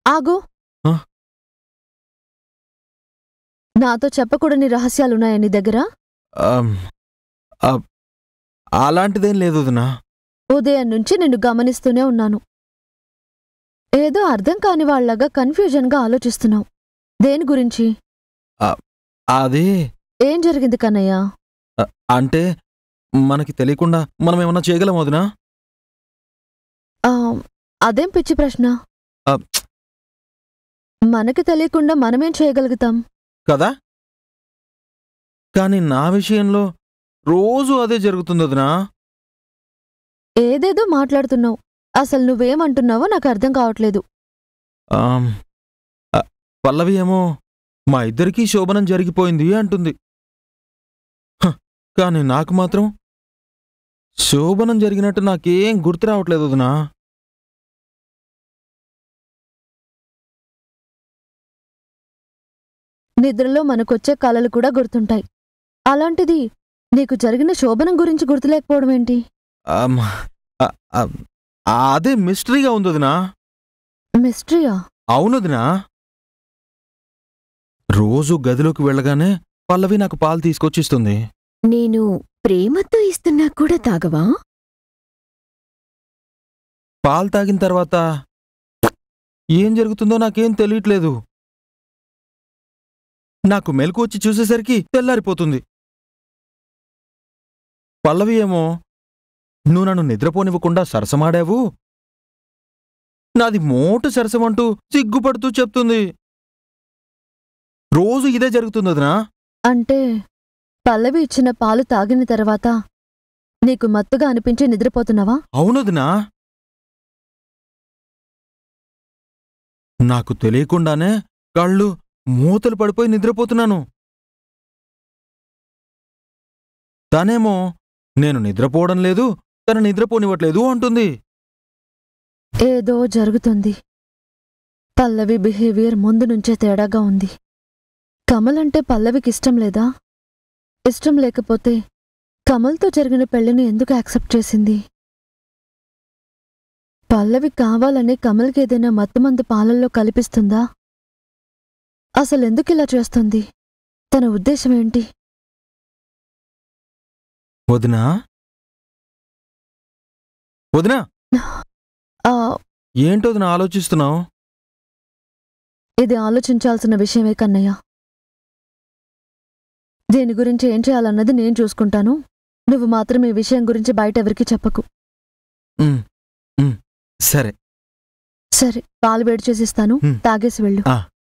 ఆగు ఆ? నాతో చెప్పకూడని రహస్యాలున్నాయా నీ దగ్గర ఆమ్, ఆ, అలాంటిదేం లేదు వదినా ఉదయం నుంచి నిన్ను గమనిస్తూనే ఉన్నాను ఏదో అర్థం కాని వాళ్ళగా కన్ఫ్యూజన్గా ఆలోచిస్తున్నావు దేని గురించి అదే ఏం జరిగింది కన్నయ్య అ- అంటే మనకి తెలియకుండా మనం ఏమన్నా చేయగలం వదినా ఆ, అదేం పిచ్చి ప్రశ్న ఆ, మనకి తెలియకుండా మనమేం చేయగలుగుతాం కదా కానీ నా విషయంలో రోజు అదే జరుగుతుంది వదినా ఏదేదో మాట్లాడుతున్నావు అసలు నువ్వేమంటున్నావో నాకు అర్థం కావట్లేదు ఆమ్, అ, పల్లవి ఏమో మా ఇద్దరికీ శోభనం జరిగిపోయింది అంటుంది హ, కానీ నాకు మాత్రం శోభనం జరిగినట్టు నాకేం గుర్తు రావట్లేదు వదినా నిద్రలో మనకొచ్చే కలలు కూడా గుర్తుంటాయి అలాంటిది నీకు జరిగిన శోభనం గురించి గుర్తులేకపోవడం ఏంటి ఆమ్, అ, అ, అదే మిస్టరీగా ఉంది వదినా మిస్టరీయా అవునదినా రోజు గదిలోకి వెళ్ళగానే పల్లవి నాకు పాలు తీసుకొచ్చిస్తుంది నేను ప్రేమతో ఇస్తున్నా కూడా తాగవా పాలు తాగిన తర్వాత ఏం జరుగుతుందో నాకేం తెలియట్లేదు నాకు మెలకు వచ్చి చూసేసరికి తెల్లారిపోతుంది పల్లవి ఏమో నువ్వు నన్ను నిద్రపోనివ్వకుండా సరసమాడావు నాది మోటు సరసమంటూ సిగ్గుపడుతూ చెప్తుంది రోజు ఇదే జరుగుతుంది వదినా అంటే పల్లవి ఇచ్చిన పాలు తాగిన తర్వాత నీకు మత్తుగా అనిపించి నిద్రపోతున్నావా అవునదినా నాకు తెలియకుండానే కళ్ళు మూతలు పడిపోయి నిద్రపోతున్నాను తనేమో నేను నిద్రపోవడం లేదు తన నిద్రపోనివ్వట్లేదు అంటుంది ఏదో జరుగుతుంది పల్లవి బిహేవియర్ ముందు నుంచే తేడాగా ఉంది కమల్ అంటే పల్లవికి ఇష్టం లేదా ఇష్టం లేకపోతే కమల్తో జరిగిన పెళ్లిని ఎందుకు యాక్సెప్ట్ చేసింది పల్లవి కావాలని కమల్కి ఏదైనా మత్తుమందు పాలల్లో కల్పిస్తుందా అసలెందుకు ఇలా చేస్తుంది తన ఉద్దేశం ఏంటి వదినా వదినా ఆ, ఏంటో వదినా ఆలోచిస్తున్నావు ఇది ఆలోచించాల్సిన విషయమే కన్నయ్య దీని గురించి ఏం చేయాలన్నది నేను చూసుకుంటాను నువ్వు మాత్రం ఈ విషయం గురించి బయట ఎవరికీ చెప్పకు ఉమ్, ఉమ్, సరే సరే పాలు వేడి చేసిస్తాను హ్మ్. తాగేసి వెళ్ళు ఆ